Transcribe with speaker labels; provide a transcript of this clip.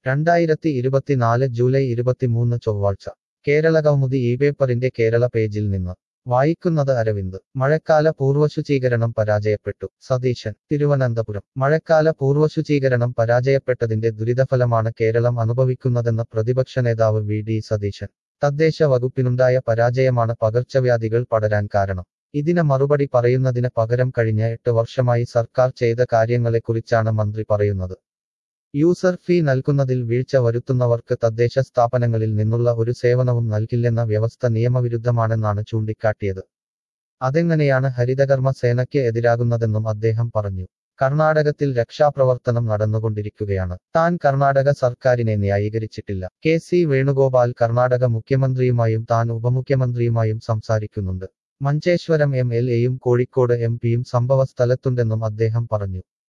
Speaker 1: രണ്ടായിരത്തി ഇരുപത്തിനാല് ജൂലൈ ഇരുപത്തിമൂന്ന് ചൊവ്വാഴ്ച കേരള കൗമുദി ഈ പേപ്പറിന്റെ കേരള പേജിൽ നിന്ന് വായിക്കുന്നത് അരവിന്ദ് മഴക്കാല പൂർവശുചീകരണം പരാജയപ്പെട്ടു സതീശൻ തിരുവനന്തപുരം മഴക്കാല പൂർവശുചീകരണം പരാജയപ്പെട്ടതിന്റെ ദുരിതഫലമാണ് കേരളം അനുഭവിക്കുന്നതെന്ന് പ്രതിപക്ഷ നേതാവ് വി ഡി സതീശൻ തദ്ദേശ വകുപ്പിനുണ്ടായ പരാജയമാണ് പകർച്ചവ്യാധികൾ പടരാൻ കാരണം ഇതിന് മറുപടി പറയുന്നതിന് പകരം കഴിഞ്ഞ എട്ട് വർഷമായി സർക്കാർ ചെയ്ത കാര്യങ്ങളെക്കുറിച്ചാണ് മന്ത്രി പറയുന്നത് യൂസർ ഫീ നൽകുന്നതിൽ വീഴ്ച വരുത്തുന്നവർക്ക് തദ്ദേശ സ്ഥാപനങ്ങളിൽ നിന്നുള്ള ഒരു സേവനവും നൽകില്ലെന്ന വ്യവസ്ഥ നിയമവിരുദ്ധമാണെന്നാണ് ചൂണ്ടിക്കാട്ടിയത് അതെങ്ങനെയാണ് ഹരിതകർമ്മ സേനയ്ക്ക് എതിരാകുന്നതെന്നും അദ്ദേഹം പറഞ്ഞു കർണാടകത്തിൽ രക്ഷാപ്രവർത്തനം നടന്നുകൊണ്ടിരിക്കുകയാണ് താൻ കർണാടക സർക്കാരിനെ ന്യായീകരിച്ചിട്ടില്ല കെ സി വേണുഗോപാൽ കർണാടക മുഖ്യമന്ത്രിയുമായും താൻ ഉപമുഖ്യമന്ത്രിയുമായും സംസാരിക്കുന്നുണ്ട് മഞ്ചേശ്വരം എം എൽ എയും കോഴിക്കോട് എം പിയും സംഭവ സ്ഥലത്തുണ്ടെന്നും അദ്ദേഹം പറഞ്ഞു